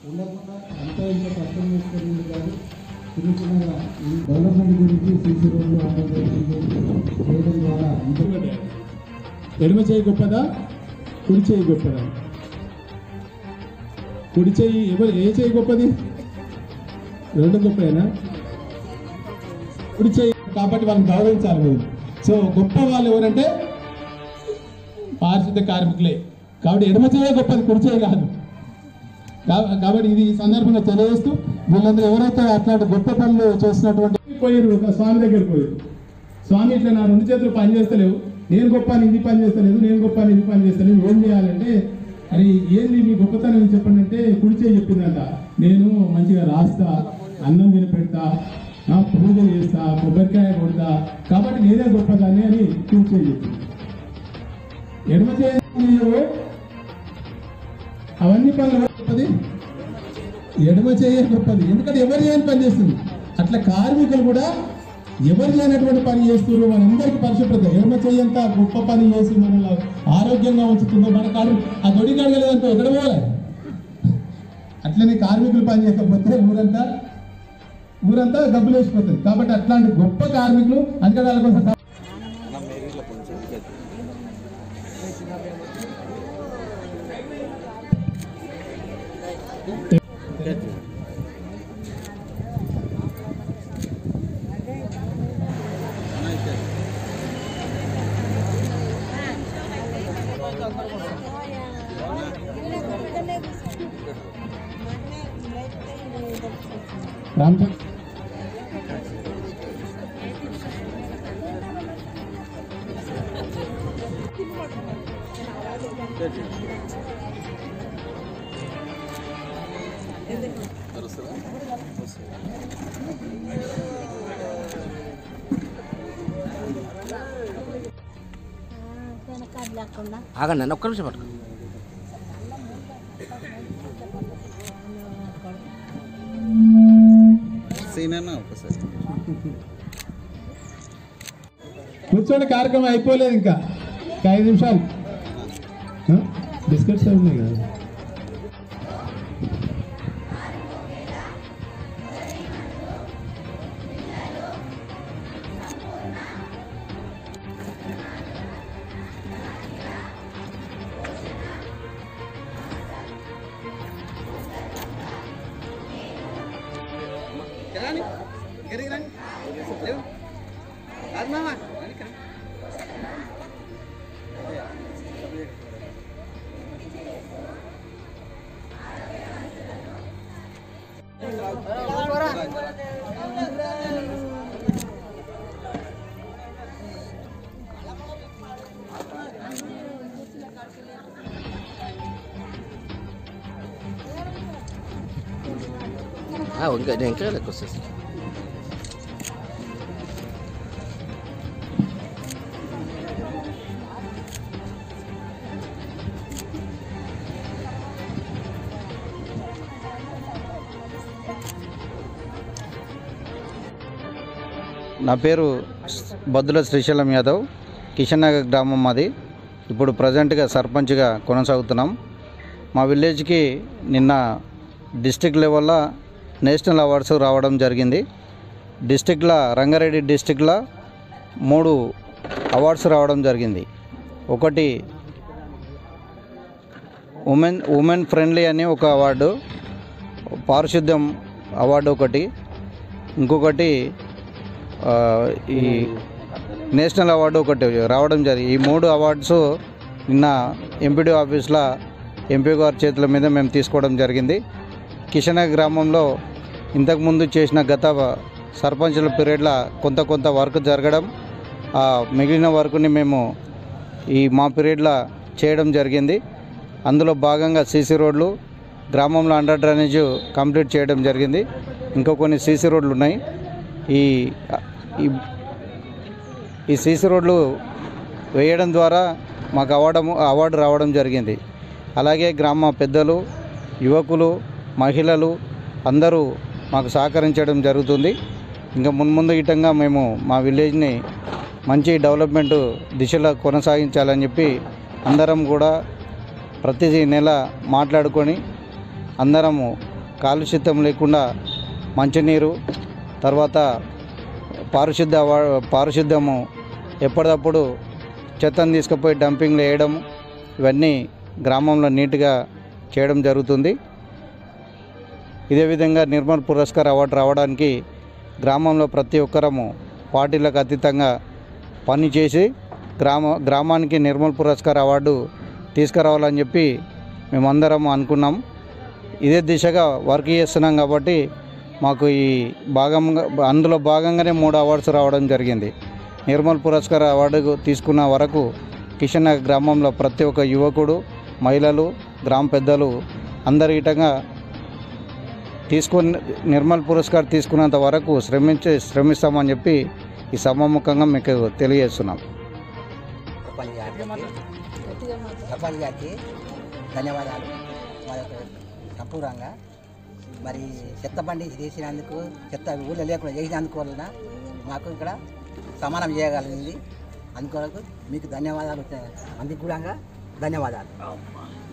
ఉండకుండా అంతా ఇంత కష్టం చేసుకుని కాదు చిన్న చిన్నగా ఈ డెవలప్మెంట్ గురించి సీసీ రోడ్లు ఆంధ్రప్రదేశ్ చేయడం ద్వారా ఇంత ఎడమ చేయి గొప్పదా కుడి చేయి గొప్పదా కుడి చేయి ఎవరు ఏ చేయి గొప్పది రెండు గొప్పేనా కుడి చేయి కాబట్టి వాళ్ళని గౌరవించాలి మీరు సో గొప్ప వాళ్ళు ఎవరంటే పారిశుద్ధ కార్మికులే కాబట్టి ఎడమ చేయ గొప్పది కుడి చేయి కాదు కా- కాబట్టి ఇది ఈ సందర్భంగా తెలియజేస్తూ వీళ్ళందరూ ఎవరైతే అట్లాంటి గొప్ప పనులు చేసినటువంటి పోయారు ఒక స్వామి దగ్గరికి పోయారు స్వామి ఇట్లా నా రెండు చేతులు పని చేస్తలేవు నేను గొప్ప అని ఇది పని చేస్తలేదు నేను గొప్ప అని ఇది పని చేస్తలేదు ఏం చేయాలంటే అని ఏంది మీ గొప్పతనం ఏం చెప్పండి అంటే కుడి చేయి చెప్పిందంట నేను మంచిగా రాస్తా అన్నం తిని పెడతా ఆ, పూజ చేస్తా కొబ్బరికాయ కొడతా కాబట్టి నేనే గొప్పదాన్ని అని కుడి చేయి చెప్పింది ఎడమ చేయ అవన్నీ పనులు ఎవరు గొప్పది ఎడమ చేయ గొప్పది ఎందుకంటే ఎవరు చేయని పని చేస్తుంది అట్లా కార్మికులు కూడా ఎవరు చేయనటువంటి పని చేస్తున్నారు మనందరికీ పరిశుభ్రత ఎడమ చేయంత గొప్ప పని చేసి మనల్ని ఆరోగ్యంగా ఉంచుతుందో మన కాడు ఆ దొడి కడగలేదంటే ఎక్కడ పోలే అట్లనే కార్మికులు పని చేయకపోతే ఊరంతా ఊరంతా డబ్బులు వేసిపోతుంది కాబట్టి అట్లాంటి గొప్ప కార్మికులు అందుకే వాళ్ళ కోసం రామచంద్ర వెనకాల లేకుండా ఆగండి నన్ను ఒక్క నిమిషం పట్టుకో సీనన్నా ఒకసారి కూర్చోండి కార్యక్రమం అయిపోలేదు ఇంకా ఇంకా ఐదు నిమిషాలు ఆ? బిస్కెట్స్ అవి ఉన్నాయి కదా రాని ఇక్కడికి రాని లేవు అది మామ రాని ఇక్కడ. ఆ, ఇంకా నేను ఇంకా లెక్క వచ్చేసి నా పేరు బద్దుల శ్రీశైలం యాదవ్ కిషన్ నగర్ గ్రామం మాది ఇప్పుడు ప్రజెంట్గా సర్పంచ్గా కొనసాగుతున్నాం మా విలేజ్కి నిన్న డిస్టిక్ లెవెల్లో నేషనల్ అవార్డ్స్ రావడం జరిగింది డిస్టిక్లో రంగారెడ్డి డిస్టిక్లో మూడు అవార్డ్స్ రావడం జరిగింది ఒకటి ఉమెన్ ఉమెన్ ఫ్రెండ్లీ అని ఒక అవార్డు పారిశుద్ధ్యం అవార్డు ఒకటి ఇంకొకటి ఆ, ఈ నేషనల్ అవార్డు ఒకటి రావడం జరిగింది ఈ మూడు అవార్డ్స్ నిన్న ఎంపీడీ ఆఫీస్లో ఎంపీ గారి చేతుల మీద మేము తీసుకోవడం జరిగింది కిషన గ్రామంలో ఇంతకుముందు చేసిన గత సర్పంచుల పీరియడ్లో కొంత కొంత వర్క్ జరగడం ఆ మిగిలిన వర్క్ని మేము ఈ మా పీరియడ్లో చేయడం జరిగింది అందులో భాగంగా సీసీ రోడ్లు గ్రామంలో అండర్ డ్రైనేజ్ కంప్లీట్ చేయడం జరిగింది ఇంకా కొన్ని సీసీ రోడ్లు ఉన్నాయి ఈ ఈ ఈ సీసీ రోడ్లు వేయడం ద్వారా మాకు అవార్డు అవార్డు రావడం జరిగింది అలాగే గ్రామ పెద్దలు యువకులు మహిళలు అందరూ మాకు సహకరించడం జరుగుతుంది ఇంకా మున్ముందు ఇటంగా మేము మా విలేజ్ని మంచి డెవలప్మెంట్ దిశలో కొనసాగించాలని చెప్పి అందరం కూడా ప్రతి నెల మాట్లాడుకొని అందరము కాలుష్యతం లేకుండా మంచినీరు తర్వాత పారిశుద్ధ వా- పారిశుద్ధము ఎప్పటికప్పుడు చెత్తను తీసుకుపోయి డంపింగ్లో వేయడం ఇవన్నీ గ్రామంలో నీట్గా చేయడం జరుగుతుంది ఇదే విధంగా నిర్మల్ పురస్కార్ అవార్డు రావడానికి గ్రామంలో ప్రతి ఒక్కరము పార్టీలకు అతీతంగా పనిచేసి గ్రామ గ్రామానికి నిర్మల్ పురస్కార్ అవార్డు తీసుకురావాలని చెప్పి మేమందరం అనుకున్నాం ఇదే దిశగా వర్క్ చేస్తున్నాం కాబట్టి మాకు ఈ భాగంగా అందులో భాగంగానే మూడు అవార్డ్స్ రావడం జరిగింది నిర్మల్ పురస్కార్ అవార్డు తీసుకున్న వరకు కిషన్ నగర్ గ్రామంలో ప్రతి ఒక్క యువకుడు మహిళలు గ్రామ పెద్దలు అందరి ఇటంగా తీసుకుని నిర్మల్ పురస్కార్ తీసుకున్నంత వరకు శ్రమించి శ్రమిస్తామని చెప్పి ఈ సభాముఖంగా మీకు తెలియజేస్తున్నాం సర్పంచ్ గారికి సర్పంచ్ గారికి ధన్యవాదాలు మరి సంపూర్ణంగా మరి చెత్త బండి చేసినందుకు చెత్త ఊళ్ళో లేకుండా చేసినందుకు వలన మాకు ఇక్కడ సమానం చేయగలిగింది అందుకొరకు మీకు ధన్యవాదాలు అందుకు కూడా ధన్యవాదాలు